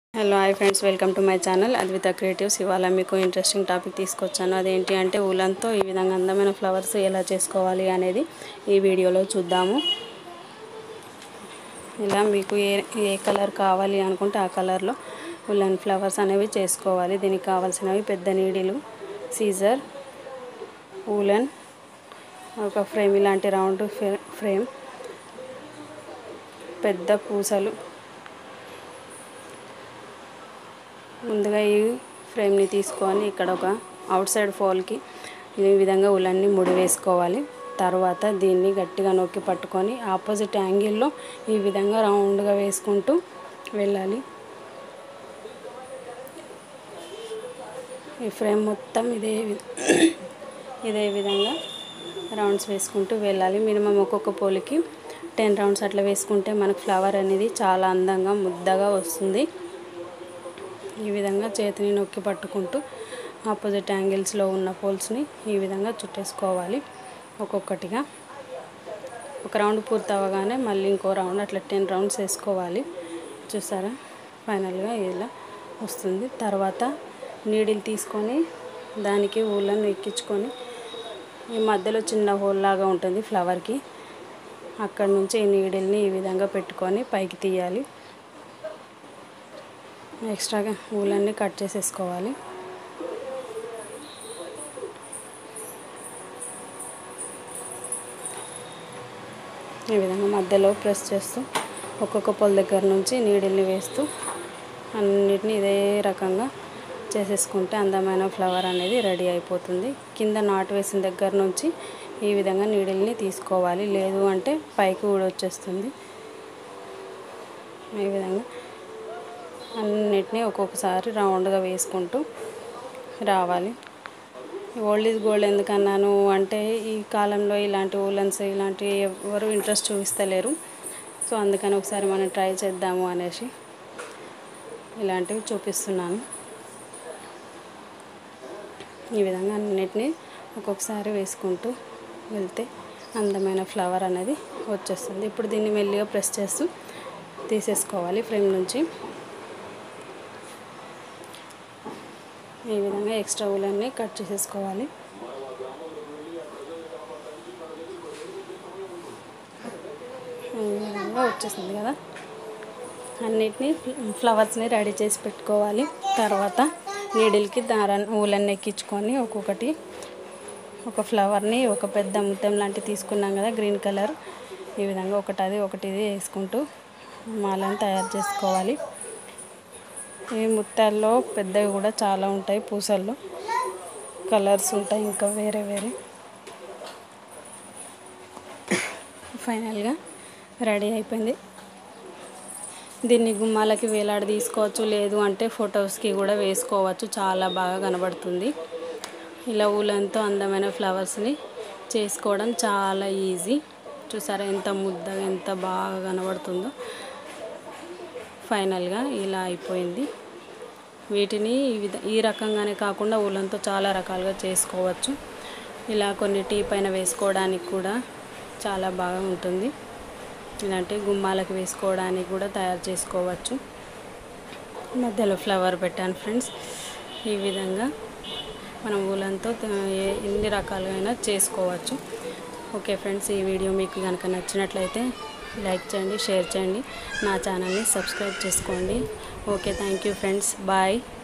hello hi friends welcome to my channel Advitha creatives ఇవాళ మీకు interesting topic తీసుకొచ్చాను అదేంటి అంటే ఊలంతో ఈ విధంగా అందమైన ఫ్లవర్స్ ఎలా చేసుకోవాలి అనేది ఈ వీడియోలో చూద్దాము ఇలా మీకు ఏ ఏ కలర్ కావాలి అనుకుంటే ఆ కలర్లో ఉలన్ ఫ్లవర్స్ అనేవి చేసుకోవాలి దీనికి కావాల్సినవి పెద్ద నీడిలు సీజర్ ఊలన్ ఒక ఫ్రేమ్ ఇలాంటి రౌండ్ ఫ్రేమ్ పెద్ద పూసలు ముందుగా ఈ ఫ్రేమ్ని తీసుకొని ఇక్కడ ఒక అవుట్ సైడ్ ఫోల్కి ఈ విధంగా ఉలన్ని ముడి వేసుకోవాలి తర్వాత దీన్ని గట్టిగా నొక్కి పట్టుకొని ఆపోజిట్ యాంగిల్లో ఈ విధంగా రౌండ్గా వేసుకుంటూ వెళ్ళాలి ఈ ఫ్రేమ్ మొత్తం ఇదే వి- ఇదే విధంగా రౌండ్స్ వేసుకుంటూ వెళ్ళాలి మినిమం ఒక్కొక్క పోలికి టెన్ రౌండ్స్ అట్లా వేసుకుంటే మనకు ఫ్లవర్ అనేది చాలా అందంగా ముద్దగా వస్తుంది ఈ విధంగా చేతిని నొక్కి పట్టుకుంటూ ఆపోజిట్ యాంగిల్స్లో ఉన్న పోల్స్ని ఈ విధంగా చుట్టేసుకోవాలి ఒక్కొక్కటిగా ఒక రౌండ్ పూర్తి అవ్వగానే మళ్ళీ ఇంకో రౌండ్ అట్లా టెన్ రౌండ్స్ వేసుకోవాలి చూసారా ఫైనల్గా ఇలా వస్తుంది తర్వాత నీడిల్ తీసుకొని దానికి ఊళ్ళను ఎక్కించుకొని ఈ మధ్యలో చిన్న హోల్ లాగా ఉంటుంది ఫ్లవర్కి అక్కడ నుంచి ఈ నీడిల్ని ఈ విధంగా పెట్టుకొని పైకి తీయాలి ఎక్స్ట్రాగా ఊలన్నీ కట్ చేసేసుకోవాలి ఈ విధంగా మధ్యలో ప్రెస్ చేస్తూ ఒక్కొక్క పొల దగ్గర నుంచి నీడిల్ని వేస్తూ అన్నిటిని ఇదే రకంగా చేసేసుకుంటే అందమైన ఫ్లవర్ అనేది రెడీ అయిపోతుంది కింద నాటు వేసిన దగ్గర నుంచి ఈ విధంగా నీడిల్ని తీసుకోవాలి లేదు అంటే పైకి కూడా వచ్చేస్తుంది ఈ విధంగా అన్నిటినీ ఒక్కొక్కసారి రౌండ్గా వేసుకుంటూ రావాలి ఓల్డ్ ఈజ్ గోల్డ్ ఎందుకన్నాను అంటే ఈ కాలంలో ఇలాంటి ఊలన్స్ ఇలాంటివి ఎవరు ఇంట్రెస్ట్ చూపిస్తలేరు సో అందుకని ఒకసారి మనం ట్రై చేద్దాము అనేసి ఇలాంటివి చూపిస్తున్నాను ఈ విధంగా అన్నిటినీ ఒక్కొక్కసారి వేసుకుంటూ వెళ్తే అందమైన ఫ్లవర్ అనేది వచ్చేస్తుంది ఇప్పుడు దీన్ని మెల్లిగా ప్రెస్ చేస్తూ తీసేసుకోవాలి ఫ్రేమ్ నుంచి ఈ విధంగా ఎక్స్ట్రా ఊలన్నీ కట్ చేసేసుకోవాలి ఈ విధంగా వచ్చేసింది కదా అన్నిటినీ ఫ్లవర్స్ని రెడీ చేసి పెట్టుకోవాలి తర్వాత నీడిల్కి దారాన్ని ఊలన్నీ ఎక్కించుకొని ఒక్కొక్కటి ఒక ఫ్లవర్ని ఒక పెద్ద ముత్యం లాంటి తీసుకున్నాం కదా గ్రీన్ కలర్ ఈ విధంగా ఒకటి అది ఒకటి ఇది వేసుకుంటూ మాలను తయారు చేసుకోవాలి ఈ ముత్యాల్లో పెద్దవి కూడా చాలా ఉంటాయి పూసల్లో కలర్స్ ఉంటాయి ఇంకా వేరే వేరే ఫైనల్గా రెడీ అయిపోయింది దీన్ని గుమ్మాలకి వేలాడి తీసుకోవచ్చు లేదు అంటే ఫొటోస్కి కూడా వేసుకోవచ్చు చాలా బాగా కనబడుతుంది ఇలా ఊలంతో అందమైన ఫ్లవర్స్ని చేసుకోవడం చాలా ఈజీ చూసారా ఎంత ముద్దగా ఎంత బాగా కనబడుతుందో ఫైనల్గా ఇలా అయిపోయింది వీటిని ఈ విధ ఈ రకంగానే కాకుండా ఊళ్ళంతో చాలా రకాలుగా చేసుకోవచ్చు ఇలా కొన్ని టీ పైన వేసుకోవడానికి కూడా చాలా బాగా ఉంటుంది ఇలాంటి గుమ్మాలకు వేసుకోవడానికి కూడా తయారు చేసుకోవచ్చు మధ్యలో ఫ్లవర్ పెట్టాను ఫ్రెండ్స్ ఈ విధంగా మనం ఊలంతో ఎన్ని రకాలుగా చేసుకోవచ్చు ఓకే ఫ్రెండ్స్ ఈ వీడియో మీకు కనుక నచ్చినట్లయితే లైక్ చేయండి షేర్ చేయండి నా ఛానల్ని సబ్స్క్రైబ్ చేసుకోండి okay thank you friends bye